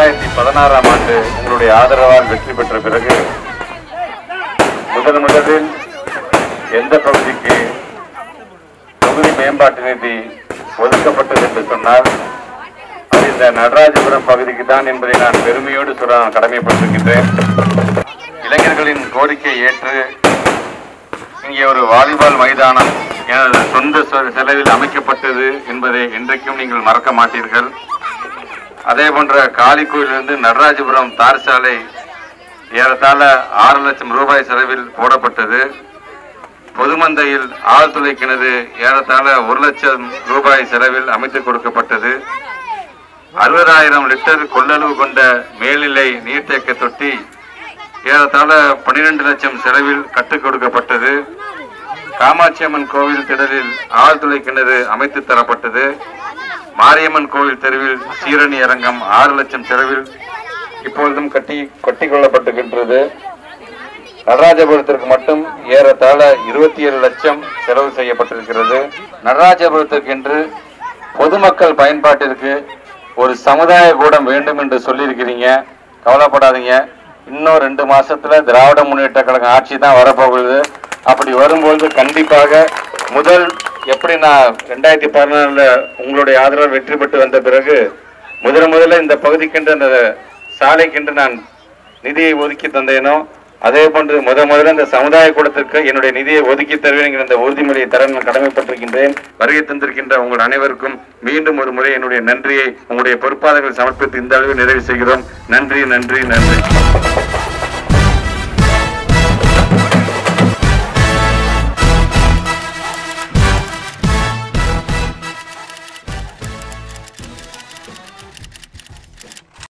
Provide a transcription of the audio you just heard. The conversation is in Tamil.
இரண்டாயிரத்தி பதினாறாம் ஆண்டு உங்களுடைய ஆதரவால் வெற்றி பெற்ற பிறகு முதன் முதலில் எந்த பகுதிக்கு தொகுதி மேம்பாட்டு நிதி ஒதுக்கப்பட்டது என்று சொன்னால் அது இந்த நடராஜபுரம் பகுதிக்கு தான் என்பதை நான் பெருமையோடு சொல்ல நான் கடமைப்பட்டிருக்கின்றேன் இளைஞர்களின் கோரிக்கை ஏற்று இங்கே ஒரு வாலிபால் மைதானம் எனது சொந்த சொ- செலவில் அமைக்கப்பட்டது என்பதை என்றைக்கும் நீங்கள் மறக்க மாட்டீர்கள் அதே போன்ற காளிக்கோயிலிருந்து நடராஜபுரம் தார் சாலை ஏறத்தாழ ஆறு லட்சம் ரூபாய் செலவில் போடப்பட்டது பொதுமந்தையில் ஆழ்துளை கிணறு ஏறத்தாழ ஒரு லட்சம் ரூபாய் செலவில் அமைத்துக் கொடுக்கப்பட்டது அறுபதாயிரம் லிட்டர் கொள்ளளவு கொண்ட மேல்நிலை நீர்த்தேக்க தொட்டி ஏறத்தாழ பன்னிரண்டு லட்சம் செலவில் கற்றுக் கொடுக்கப்பட்டது காமாட்சியம்மன் கோவில் திடலில் ஆழ்துளை கிணறு அமைத்து தரப்பட்டது மாரியம்மன் கோவில் தெருவில் சீரணி அரங்கம் ஆறு லட்சம் செலவில் இப்பொழுதும் கட்டி கட்டிக் கொள்ளப்பட்டுகின்றது நடராஜபுரத்திற்கு மட்டும் ஏறத்தாழ இருபத்தி ஏழு லட்சம் செலவு செய்யப்பட்டிருக்கிறது நடராஜபுரத்திற்கென்று பொதுமக்கள் பயன்பாட்டிற்கு ஒரு சமுதாய கூடம் வேண்டும் என்று சொல்லியிருக்கிறீங்க கவலைப்படாதீங்க இன்னும் ரெண்டு மாசத்துல திராவிட முன்னேற்ற கழகம் ஆட்சி தான் வரப்போகுது அப்படி வரும்பொழுது கண்டிப்பாக முதல் எப்படி நான் ரெண்டாயிரத்தி பதினாலுல உங்களுடைய ஆதரவு வெற்றி பெற்று வந்த பிறகு முதல் முதல்ல இந்த பகுதிக்கென்று அந்த சாலைக்கென்று நான் நிதியை ஒதுக்கி தந்தேனோ அதே போன்று முத முதல்ல இந்த சமுதாய கூடத்திற்கு என்னுடைய நிதியை ஒதுக்கி தருவேன் என்கிற இந்த உறுதிமொழியை தர நான் கடமைப்பட்டிருக்கின்றேன் வருகை தந்திருக்கின்ற உங்கள் அனைவருக்கும் மீண்டும் ஒரு முறை என்னுடைய நன்றியை உங்களுடைய பொறுப்பாளர்கள் சமர்ப்பித்து இந்த அளவில் நிறைவு செய்கிறோம் நன்றி நன்றி நன்றி